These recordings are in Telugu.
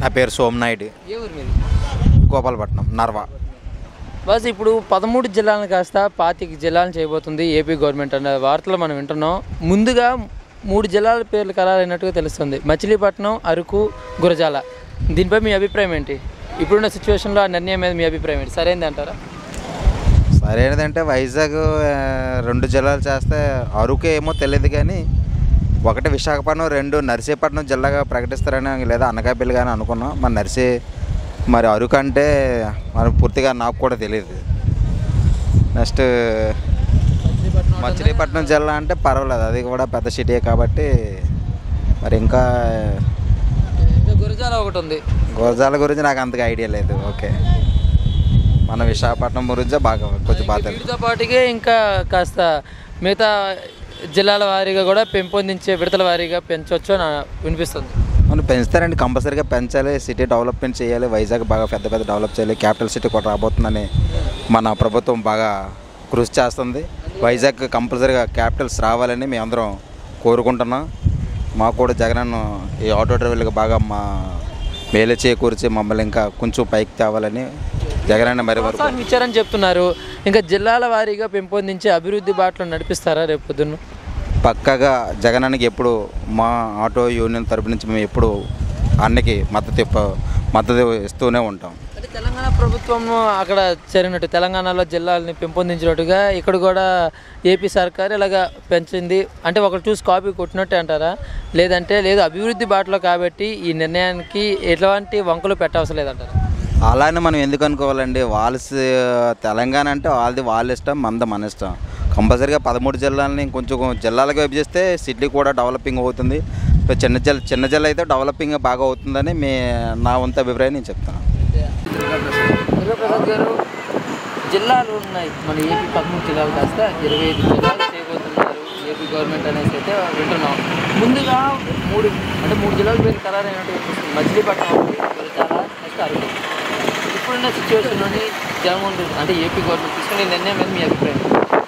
నా పేరు సోమనాయుడు ఏ ఊరు మీది గోపాలపట్నం నర్వా బస్ ఇప్పుడు పదమూడు జిల్లాలను కాస్త పాతిక జిల్లాలను చేయబోతుంది ఏపీ గవర్నమెంట్ అనే వార్తలు మనం వింటున్నాం ముందుగా మూడు జిల్లాల పేర్లు ఖరారైనట్టుగా తెలుస్తుంది మచిలీపట్నం అరకు గురజాల దీనిపై మీ అభిప్రాయం ఏంటి ఇప్పుడున్న సిచ్యువేషన్లో ఆ నిర్ణయం మీద మీ అభిప్రాయం ఏంటి సరైనది అంటారా సరైనదంటే వైజాగ్ ఆ, రెండు జిల్లాలు చేస్తే అరకు ఏమో తెలియదు కానీ ఒకటి విశాఖపట్నం రెండు నర్సీపట్నం జిల్లాగా ప్రకటిస్తారని లేదా అనకాపల్లి కానీ అనుకున్నాం మరి నర్సీ మరి అరకు అంటే మరి పూర్తిగా నాకు కూడా తెలియదు నెక్స్ట్ మచిలీపట్నం జిల్లా అంటే పర్వాలేదు అది కూడా పెద్ద సిటీ కాబట్టి మరి ఇంకా ఇంకా గురజాల ఒకటి ఉంది గోజాల గురించి నాకు అంతగా ఐడియా లేదు ఓకే మన విశాఖపట్నం గురించి బాగా కొంచెం బాగా తెలుసు వీటితో పాటుగా ఇంకా కాస్త మిగతా జిల్లాల వారీగా కూడా పెంపొందించే విడతల వారీగా పెంచవచ్చు అని వినిపిస్తుంది మనం పెంచుతారండి కంపల్సరీగా పెంచాలి సిటీ డెవలప్మెంట్ చేయాలి వైజాగ్ బాగా పెద్ద పెద్ద డెవలప్ చేయాలి క్యాపిటల్ సిటీ కూడా రాబోతుందని మన ప్రభుత్వం బాగా కృషి చేస్తుంది వైజాగ్ కంపల్సరీగా క్యాపిటల్స్ రావాలని మేమందరం కోరుకుంటున్నాం మాకు కూడా జగనన్న ఈ ఆటో డ్రైవర్లకు బాగా మా మేలు చేకూర్చి మమ్మల్ని ఇంకా కొంచెం పైకి తేవాలని జగనన్న మరి వరకు ప్రోత్సాహం ఇచ్చారని చెప్తున్నారు ఇంకా జిల్లాల వారీగా పెంపొందించి అభివృద్ధి బాటలో నడిపిస్తారా రేపు పొద్దున్న పక్కగా జగనానికి ఎప్పుడు మా ఆటో యూనియన్ తరపు నుంచి మేము ఎప్పుడు అన్నకి మద్దతు ఇప్ప- మద్దతు ఇస్తూనే ఉంటాం అంటే తెలంగాణ ప్రభుత్వం అక్కడ జరిగినట్టు తెలంగాణలో జిల్లాలని పెంపొందించినట్టుగా ఇక్కడ కూడా ఏపీ సర్కార్ ఇలాగా పెంచింది అంటే ఒకరు చూసి కాపీ కొట్టినట్టే అంటారా లేదంటే లేదు అభివృద్ధి బాటలో కాబట్టి ఈ నిర్ణయానికి ఎలాంటి వంకలు పెట్టవసరం లేదంటారా అలానే మనం ఎందుకు అనుకోవాలండి వాళ్ళ స- తెలంగాణ అంటే వాళ్ళది వాళ్ళ ఇష్టం మనది మన ఇష్టం కంపల్సరీగా పదమూడు జిల్లాలని కొంచెం జిల్లాలుగా విభజిస్తే సిటీ కూడా డెవలపింగ్ అవుతుంది ఇప్పుడు చిన్న జిల్లా చిన్న జిల్లా అయితే డెవలపింగ్ బాగా అవుతుందని మీ నా వంతు అభిప్రాయం నేను చెప్తాను దుర్గాప్రసాద్ గారు జిల్లాలు ఉన్నాయి మన ఏపీ పదమూడు జిల్లాలు కాస్త ఇరవై ఐదు జిల్లాలు చేయబోతున్నారు ఏపీ గవర్నమెంట్ అనేసి అయితే వింటున్నాం ముందుగా మూడు అంటే మూడు జిల్లాల పేరు ఖరారైనట్టు వినిపిస్తుంది మచిలీపట్నం ఒకటి గురజాల నెక్స్ట్ అరకు ఇప్పుడున్న సిచ్యువేషన్లోని జగన్మోహన్ రెడ్డి అంటే ఏపీ గవర్నమెంట్ తీసుకునే నిర్ణయం మీద మీ అభిప్రాయం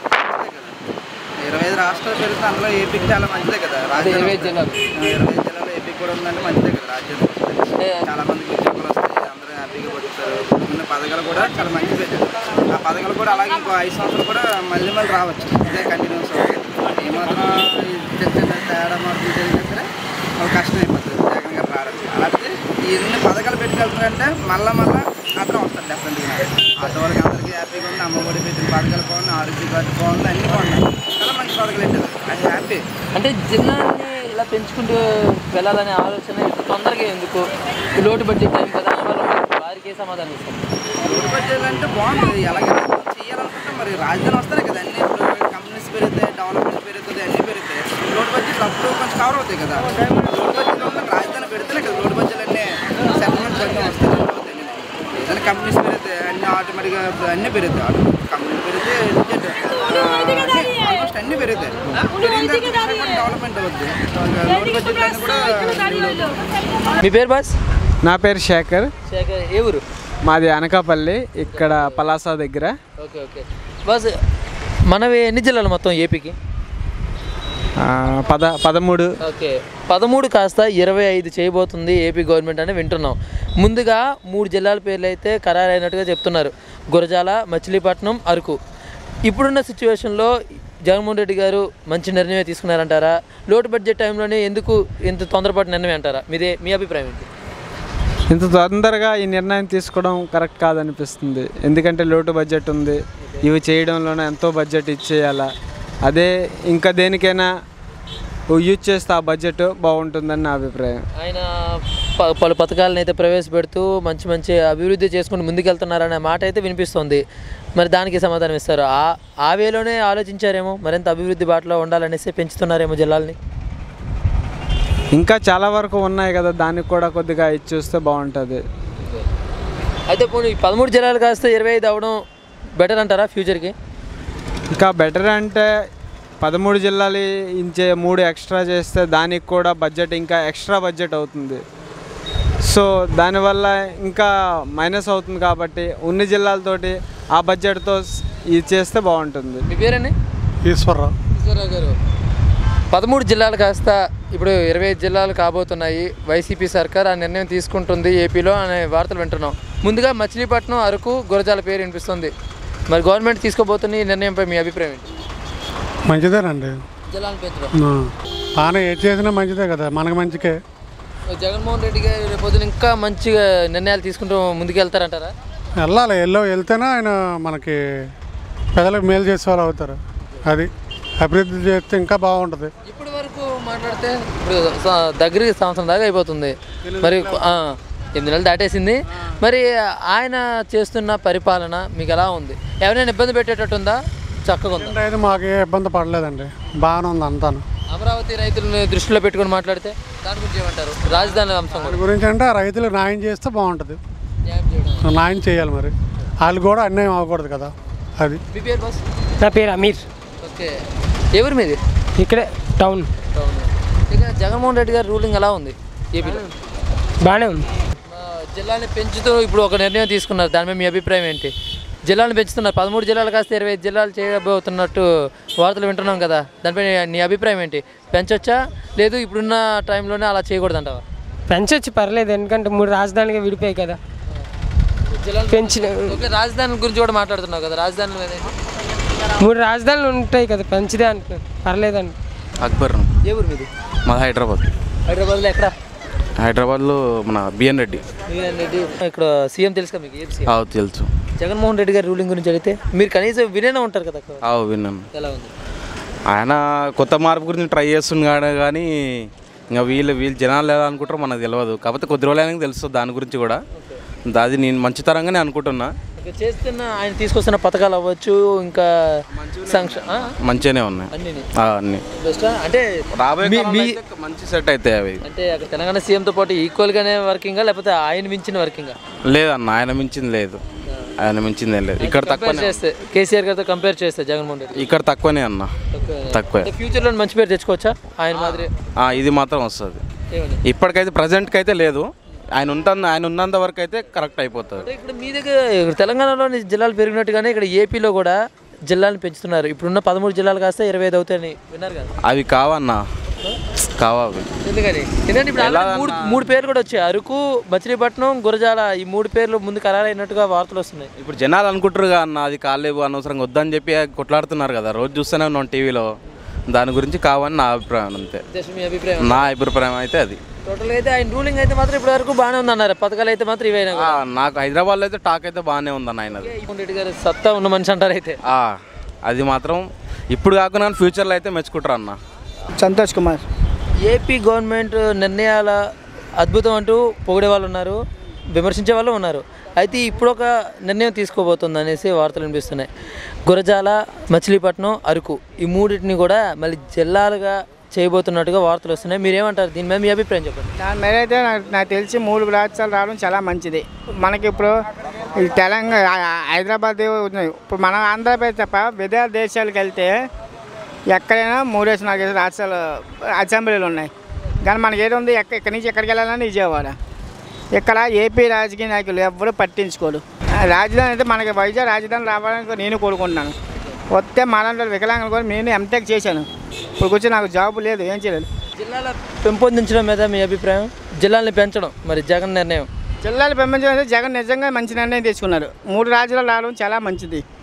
ఇరవై ఐదు రాష్ట్రాలు పెరిగితే అందులో ఏపీకి చాలా మంచిదే కదా అదే రాజ్యాంగం ఇరవై ఐదు జిల్లాలు ఆ, ఇరవై ఐదు జిల్లాలో ఏపీకి కూడా ఉందంటే మంచిదే కదా రాజ్యాంగం అంటే చాలా మందికి ఉద్యోగాలు వస్తాయి అందరూ హ్యాపీగా బతుకుతారు ఉన్న పథకాలు కూడా చాలా మంచి పెట్టారు ఆ పథకాలు కూడా అలాగే ఇంకో ఐదు సంవత్సరాలు కూడా మళ్ళీ మళ్ళీ రావచ్చు ఇదే కంటిన్యూస్ ఏమాత్రం ఈ చిన్న చిన్న తేడా మాత్రం జరిగినా సరే ఒక కష్టం అయిపోతుంది జగన్ గారు రావచ్చు అలాగే ఈ ఎన్ని పథకాలు పెట్టుకెళ్తున్నారంటే మళ్ళీ మళ్ళీ అతను వస్తాడు డెఫినెట్గా ఆటో వాళ్ళకి అందరికీ హ్యాపీగా ఉంది అమ్మఒడి పెట్టిన పథకాలు బాగున్నాయి ఆరోగ్య కార్డు బాగుంది అన్నీ బాగున్నాయి చాలా మంచి పథకాలు పెట్టారు అది హ్యాపీ అంటే జిల్లాని ఇలా పెంచుకుంటూ వెళ్ళాలనే ఆలోచన ఇంత తొందరగా ఎందుకు ఈ లోటు బడ్జెట్ టైం కదా అని వాళ్ళు వారికి ఏ సమాధానం ఇస్తారు రోడ్డు బడ్జెట్ అంటే బాగుంది ఎలాగైనా చేయాలనుకుంటే మరి రాజధాని వస్తాయి కదా అన్ని ఇప్పుడు కంపెనీస్ పెరుగుతాయి డెవలప్మెంట్ పెరుగుతుంది అన్నీ పెరుగుతాయి రోడ్ బడ్జెట్ అప్పుడు కొంచెం కవర్ అవుతాయి కదా రోడ్ బడ్జెట్ ఉన్న రాజధాని పెడితేనే కదా రోడ్ బడ్జెట్ అన్నీ సెటిల్మెంట్ కొంచెం వస్తాయి అవుతాయి ఏదైనా కంపెనీస్ పెరుగుతాయి అన్ని ఆటోమేటిక్గా అన్నీ పెరుగుతాయి ఆటో కంపెనీలు పెరిగితే ఆల్మోస్ట్ అన్నీ పెరుగుతాయి పెరిగిన తర్వాత డెవలప్మెంట్ అవుద్ది రోడ్ బడ్జెట్ అన్నీ కూడా develop అవుతాయి. మీ పేరు బాస్ నా పేరు శేఖర్ శేఖర్ ఏ ఊరు మాది అనకాపల్లి ఇక్కడ పలాస దగ్గర ఓకే ఓకే బాస్ మనవి ఎన్ని జిల్లాలు మొత్తం ఏపీకి ఆ, పద పదమూడు ఓకే పదమూడు కాస్త ఇరవై ఐదు చేయబోతుంది ఏపీ గవర్నమెంట్ అని వింటున్నాం ముందుగా మూడు జిల్లాల పేర్లు అయితే ఖరారైనట్టుగా చెప్తున్నారు గురజాల మచిలీపట్నం అరకు ఇప్పుడున్న సిచ్యువేషన్లో జగన్మోహన్ రెడ్డి గారు మంచి నిర్ణయం తీసుకున్నారంటారా లోటు బడ్జెట్ టైంలోనే ఎందుకు ఇంత తొందరపాటు నిర్ణయం అంటారా మీదే మీ అభిప్రాయం ఏంటి ఇంత తొందరగా ఈ నిర్ణయం తీసుకోవడం కరెక్ట్ కాదనిపిస్తుంది ఎందుకంటే లోటు బడ్జెట్ ఉంది ఇవి చేయడంలోనే ఎంతో బడ్జెట్ ఇచ్చేయాలా అదే ఇంకా దేనికైనా యూజ్ చేస్తే ఆ బడ్జెట్ బాగుంటుందని నా అభిప్రాయం ఆయన ప- పలు పథకాలను అయితే ప్రవేశపెడుతూ మంచి మంచి అభివృద్ధి చేసుకుంటూ ముందుకెళ్తున్నారనే మాట అయితే వినిపిస్తుంది మరి దానికి సమాధానం ఇస్తారు ఆ ఆ వేలోనే ఆలోచించారేమో మరింత అభివృద్ధి బాటలో ఉండాలనేసి పెంచుతున్నారేమో జిల్లాల్ని ఇంకా చాలా వరకు ఉన్నాయి కదా దానికి కూడా కొద్దిగా ఇచ్చి చూస్తే బాగుంటుంది అయితే పోనీ ఈ పదమూడు జిల్లాలు కాస్త ఇరవై ఐదు అవ్వడం బెటర్ అంటారా ఫ్యూచర్కి ఇంకా బెటర్ అంటే పదమూడు జిల్లాలు ఇంచే మూడు ఎక్స్ట్రా చేస్తే దానికి కూడా బడ్జెట్ ఇంకా ఎక్స్ట్రా బడ్జెట్ అవుతుంది సో దానివల్ల ఇంకా మైనస్ అవుతుంది కాబట్టి ఉన్ని జిల్లాలతోటి ఆ బడ్జెట్తో ఇది చేస్తే బాగుంటుంది మీ పేరండి ఈశ్వరరావు ఈశ్వరరావు గారు పదమూడు జిల్లాలు కాస్త ఇప్పుడు ఇరవై ఐదు జిల్లాలు కాబోతున్నాయి వైసీపీ సర్కార్ ఆ నిర్ణయం తీసుకుంటుంది ఏపీలో అనే వార్తలు వింటున్నాం ముందుగా మచిలీపట్నం అరకు గురజాల పేరు వినిపిస్తుంది మరి గవర్నమెంట్ తీసుకోబోతున్న ఈ నిర్ణయంపై మీ అభిప్రాయం ఏంటి మంచిదేనండి జిల్లాను పెంచడం ఆ. ఆయన ఏది చేసినా మంచిదే కదా మనకు మంచికే జగన్మోహన్ రెడ్డి గారు రేపొద్దున ఇంకా మంచిగా నిర్ణయాలు తీసుకుంటూ ముందుకెళ్తారంటారా వెళ్ళాలి ఎల్లో వెళ్తేనే ఆయన మనకి ప్రజలకు మేలు చేసే వాళ్ళు అవుతారు అది అభివృద్ధి చేస్తే ఇంకా బాగుంటుంది ఇప్పటి వరకు మాట్లాడితే ఇప్పుడు స- దగ్గరికి సంవత్సరం దాకా అయిపోతుంది మరి ఆ, ఎనిమిది నెలలు దాటేసింది మరి ఆయన చేస్తున్న పరిపాలన మీకు ఎలా ఉంది ఎవరైనా ఇబ్బంది పెట్టేటట్టు ఉందా చక్కగా ఉందా అయితే మాకు ఏ ఇబ్బంది పడలేదండి బాగానే ఉంది అంతాను అమరావతి రైతులను దృష్టిలో పెట్టుకొని మాట్లాడితే దాని గురించి ఏమంటారు రాజధాని అంశం దాని కూడా గురించి అంటే ఆ రైతులకు న్యాయం చేస్తే బాగుంటుంది న్యాయం చేయడం న్యాయం చేయాలి మరి వాళ్ళు కూడా అన్యాయం అవ్వకూడదు కదా అది మీ పేరు బాస్ నా పేరు అమీర్ ఓకే ఎవరి మీది ఇక్కడే టౌన్ అవును. ఇక జగన్మోహన్ రెడ్డి గారి రూలింగ్ ఎలా ఉంది ఏపీలో బాగానే ఉంది ఆ, జిల్లాని పెంచుతూ ఇప్పుడు ఒక నిర్ణయం తీసుకున్నారు దాని మీద మీ అభిప్రాయం ఏంటి జిల్లాను పెంచుతున్నారు పదమూడు జిల్లాలు కాస్త ఇరవై ఐదు జిల్లాలు చేయబోతున్నట్టు వార్తలు వింటున్నాం కదా దానిపై నీ అభిప్రాయం ఏంటి పెంచొచ్చా లేదు ఇప్పుడున్న టైంలోనే అలా చేయకూడదంటావా పెంచొచ్చు పర్లేదు ఎందుకంటే మూడు రాజధానిగా విడిపోయాయి కదా జిల్లాలు పెంచిన ఓకే రాజధాని గురించి కూడా మాట్లాడుతున్నావు కదా రాజధాని మీద ఏంటి? మూడు రాజధానులు ఉంటాయి కదా పెంచిదే అంటున్నారు పర్లేదండి అక్బర్ ఏ ఊరు మీది మాది హైదరాబాద్ హైదరాబాద్లో ఎక్కడ హైదరాబాద్లో మన బిఎన్ రెడ్డి మీరేం రెడ్డి ఇక్కడ సీఎం తెలుసు కదా మీకు ఏం సీఎం ఆవు తెలుసు జగన్మోహన్ రెడ్డి గారి రూలింగ్ గురించి అడిగితే మీరు కనీసం వినే ఉంటారు కదా ఆవు విన్నాను ఎలా ఉంది ఆయన కొత్త మార్పు గురించి ట్రై చేస్తున్నాడు కానీ ఇంకా వీళ్ళు వీళ్ళు జనాలు ఎలా అనుకుంటారో మనకు తెలియదు కాకపోతే కొద్ది రోజులైనా తెలుస్తుంది దాని గురించి కూడా అది నేను మంచితరంగానే అనుకుంటున్నా ఇక చేస్తున్న ఆయన తీసుకొస్తున్న పథకాలు అవ్వచ్చు ఇంకా సంక్ష ఆ? మంచిగానే ఉన్నాయి అన్నీని. ఆ, అన్ని బెస్టా అంటే రాబోయే మీ- కాలంలో మీ అయితే మంచి సెట్ అవుతాయి అవి అంటే అక్కడ తెలంగాణ సీఎంతో పాటు ఈక్వల్గానే వర్కింగా లేకపోతే ఆయన మించిన వర్కింగా లేదన్న ఆయన మించింది లేదు ఆయన మించింది ఏం లేదు ఇక్కడ కంపేర్ తక్కువనే చేస్తే కేసీఆర్ గారితో కంపేర్ చేస్తే జగన్మోహన్ రెడ్డి ఇక్కడ తక్కువనే అన్న తక్కువే అంటే ఫ్యూచర్లో మంచి పేరు తెచ్చుకోవచ్చా ఆయన మాదిరి ఆ, ఇది మాత్రం వస్తుంది ఏమని ఇప్పటికైతే ప్రజెంట్కి అయితే లేదు ఆయన ఉంటుంది ఆయన ఉన్నంత వరకు అయితే కరెక్ట్ అయిపోతుంది అంటే ఇక్కడ మీ దగ్గర ఇక్కడ తెలంగాణలోని జిల్లాలు పెరిగినట్టుగానే ఇక్కడ ఏపీలో కూడా జిల్లాలను పెంచుతున్నారు ఇప్పుడున్న పదమూడు జిల్లాలు కాస్తే ఇరవై ఐదు అవుతాయని విన్నారు కదా అవి కావన్నా కావా అవి ఎందుకని ఎందుకంటే ఇప్పుడు ఆల్రెడీ మూడు మూడు పేర్లు కూడా వచ్చాయి అరకు మచిలీపట్నం గురజాల ఈ మూడు పేర్లు ముందు ఖరారైనట్టుగా వార్తలు వస్తున్నాయి ఇప్పుడు జనాలు అనుకుంటారు కదా అన్న అది కాలేవు అనవసరంగా వద్దని చెప్పి కొట్లాడుతున్నారు కదా రోజు చూస్తూనే ఉన్నాం టీవీలో దాని గురించి కావని నా అభిప్రాయం అంతే జస్ట్ మీ అభిప్రాయం నా అభిప్రాయం అయితే అది టోటల్గా అయితే ఆయన రూలింగ్ అయితే మాత్రం ఇప్పటి వరకు బాగానే ఉంది అన్నారు పథకాలు అయితే మాత్రం ఇవైనా ఆ, నాకు హైదరాబాద్లో అయితే టాక్ అయితే బాగానే ఉందన్న ఆయనది జగన్మోహన్ రెడ్డి గారు సత్తా ఉన్న మనిషి అంటారు అయితే ఆ, అది మాత్రం ఇప్పుడు కాకుండా ఫ్యూచర్లో అయితే మెచ్చుకుంటారు అన్న సంతోష్ కుమార్ ఏపీ గవర్నమెంట్ నిర్ణయాల అద్భుతం అంటూ పొగిడే వాళ్ళు ఉన్నారు విమర్శించే వాళ్ళు ఉన్నారు అయితే ఇప్పుడు ఒక నిర్ణయం తీసుకోబోతుంది అనేసి వార్తలు వినిపిస్తున్నాయి గురజాల మచిలీపట్నం అరకు ఈ మూడింటిని కూడా మళ్ళీ జిల్లాలుగా చేయబోతున్నట్టుగా వార్తలు వస్తున్నాయి మీరేమంటారు దీని మీద మీ అభిప్రాయం చెప్పండి దాని మీద అయితే నాకు నాకు తెలిసి మూడు రాష్ట్రాలు రావడం చాలా మంచిది మనకి ఇప్పుడు ఈ తెలంగాణ ఆ- హైదరాబాద్ ఉన్నాయి ఇప్పుడు మన ఆంధ్రప్రదేశ్ తప్ప విదేశ దేశాలకు వెళ్తే ఎక్కడైనా మూడేసి నాలుగేసి రాష్ట్రాలు అసెంబ్లీలు ఉన్నాయి కానీ మనకి ఏది ఉంది ఎక్క ఇక్కడి నుంచి ఎక్కడికి వెళ్ళాలని విజయవాడ ఇక్కడ ఏపీ రాజకీయ నాయకులు ఎవ్వరూ పట్టించుకోరు ఆ రాజధాని అయితే మనకి వైజాగ్ రాజధాని రావాలని నేను కోరుకుంటున్నాను వస్తే మాలాంటి వికలాంగులు కూడా నేను ఎంటెక్ చేశాను ఇప్పుడు కూర్చొని నాకు జాబ్ లేదు ఏం చేయలేదు జిల్లాల పెంపొందించడం మీద మీ అభిప్రాయం జిల్లాల్ని పెంచడం మరి జగన్ నిర్ణయం జిల్లాలు పెంపించడం జగన్ నిజంగా మంచి నిర్ణయం తీసుకున్నారు మూడు రాజ్యాలు రావడం చాలా మంచిది